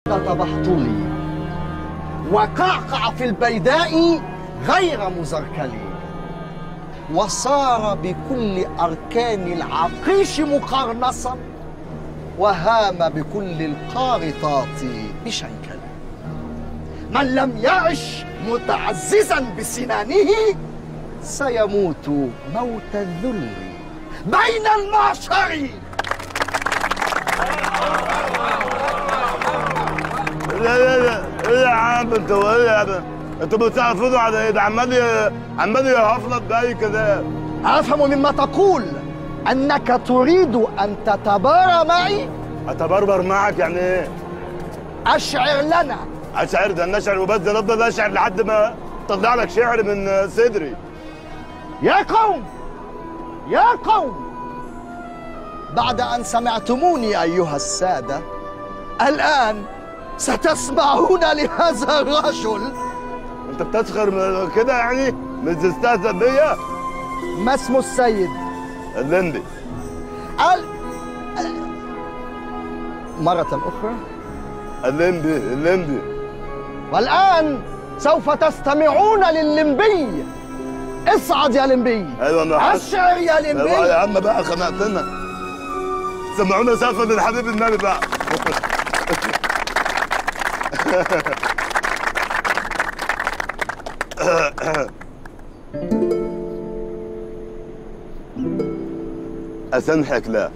بحطولي وقعقع في البيداء غير مزركل وصار بكل أركان العقيش مقرنصا وهام بكل القارطات بشنكل من لم يعش متعززا بسنانه سيموت موت الذل بين المعشر لا لا لا ايه يا عم انت ايه يا عم انتوا بتحافظوا على ايه ده عمال ي- عمال يهفلط باي كده أفهم مما تقول أنك تريد أن تتبارى معي اتبربر معك يعني ايه أشعر لنا اشعر ده نشعر وبس ده نفضل اشعر لحد ما طلع لك شعر من صدري يا قوم يا قوم بعد أن سمعتموني أيها السادة الآن ستسمعون لهذا الرجل انت بتسخر من كده يعني مش تستهزأ بيا ما اسم السيد اللندي ال... مرة أخرى اللندي اللندي والآن سوف تستمعون لللمبي اصعد يا لمبي ايوه انا حاسس أشعر يا ايوه لمبي يا عم بقى خنقتنا سمعونا سقفا للحبيب النبي بقى أسامحك لا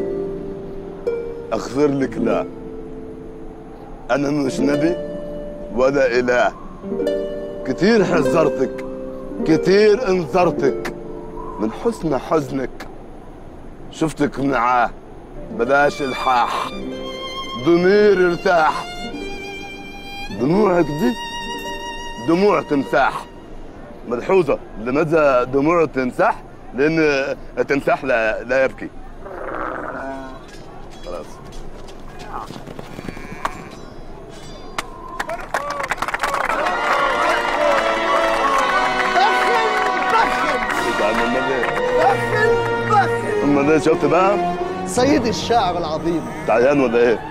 أغفر لك لا أنا مش نبي ولا إله كتير حذرتك كتير انذرتك من حسن حزنك شفتك معاه بلاش الحاح ضمير ارتاح دموعك دي دموع تمساح ملحوظة لماذا دموع تمساح؟ لأن التمساح لا, لا يبكي خلاص بخن بخن يبقى أمال إيه؟ بخن بخن أمال إيه شفت بقى؟ سيدي الشاعر العظيم تعيان ولا إيه؟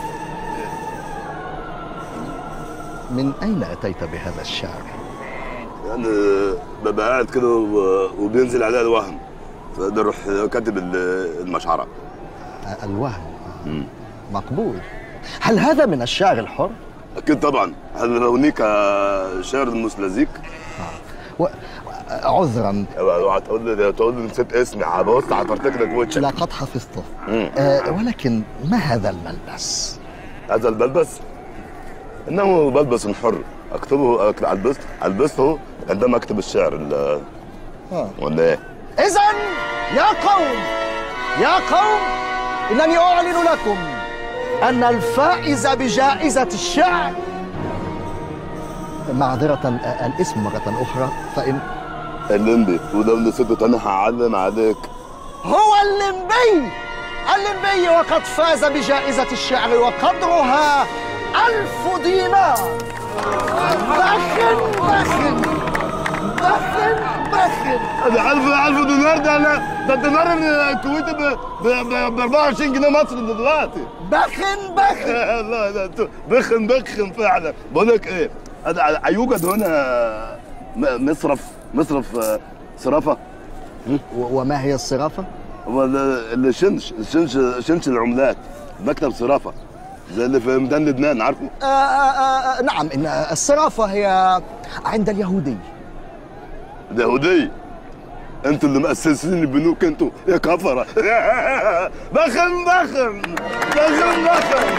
من أين أتيت بهذا الشعر؟ يعني ببقى قاعد كده و- وبينزل عليها الوهم فده اروح كاتب ال- المشعره الوهم مقبول هل هذا من الشعر الحر؟ اكيد طبعا هل هناك شعر المسلزيك و... عذرا اوعى تقول لي تقول لي نسيت اسمي هبص هفرتك لك وشك لقد حفظته مم. آه ولكن ما هذا الملبس؟ هذا البلبس انه بلبس حر اكتبه أك- البسه البسه عندما اكتب الشعر ال- آه. ولا ايه؟ إذا يا قوم يا قوم إنني أعلن لكم أن الفائز بجائزة الشعر معذرة آه، الاسم مرة أخرى فإن الليمبي ولو نسيت انا هعلم عليك هو اللمبي اللمبي وقد فاز بجائزة الشعر وقدرها ألف دينار بخن بخن بخن بخن ده 1000 1000 دينار ده انا ده الدينار الكويتي ب ب 24 جنيه مصري دلوقتي بخن بخن لا لا انتوا بخن بخن فعلا بقول لك ايه هذا يوجد هنا م- مصرف مصرف آه، صرافه و- وما هي الصرافة؟ هو ال- الشنش الشنش شنش العملات مكتب صرافه زي اللي في ميدان لبنان عارفه آه آه آه نعم إن الصرافة هي عند اليهودي اليهودي انتوا اللي مؤسسين البنوك انتوا يا كفره بخن بخن بخن بخن